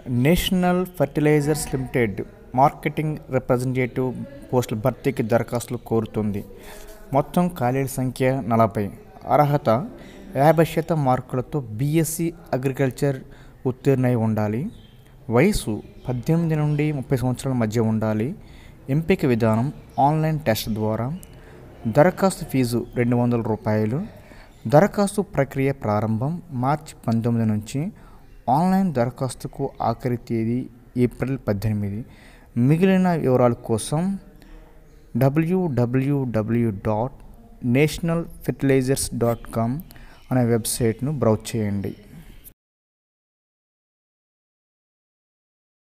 national fertilizers limited marketing representative పోస్టుల భర్తీకి దరఖాస్తులు కోరుతుంది మొత్తం ఖాళీల సంఖ్య నలభై అర్హత యాభై శాతం మార్కులతో బీఎస్సీ అగ్రికల్చర్ ఉత్తీర్ణై ఉండాలి వయసు పద్దెనిమిది నుండి ముప్పై సంవత్సరాల మధ్య ఉండాలి ఎంపిక విధానం ఆన్లైన్ టెస్ట్ ద్వారా దరఖాస్తు ఫీజు రెండు వందల రూపాయలు దరఖాస్తు ప్రక్రియ ప్రారంభం మార్చి పంతొమ్మిది నుంచి ఆన్లైన్ దరఖాస్తుకు ఆఖరి తేదీ ఏప్రిల్ పద్దెనిమిది మిగిలిన వివరాల కోసం WWW dot national fertilizers dot com అనే వెబ్సైట్ను బ్రౌజ్ చేయండి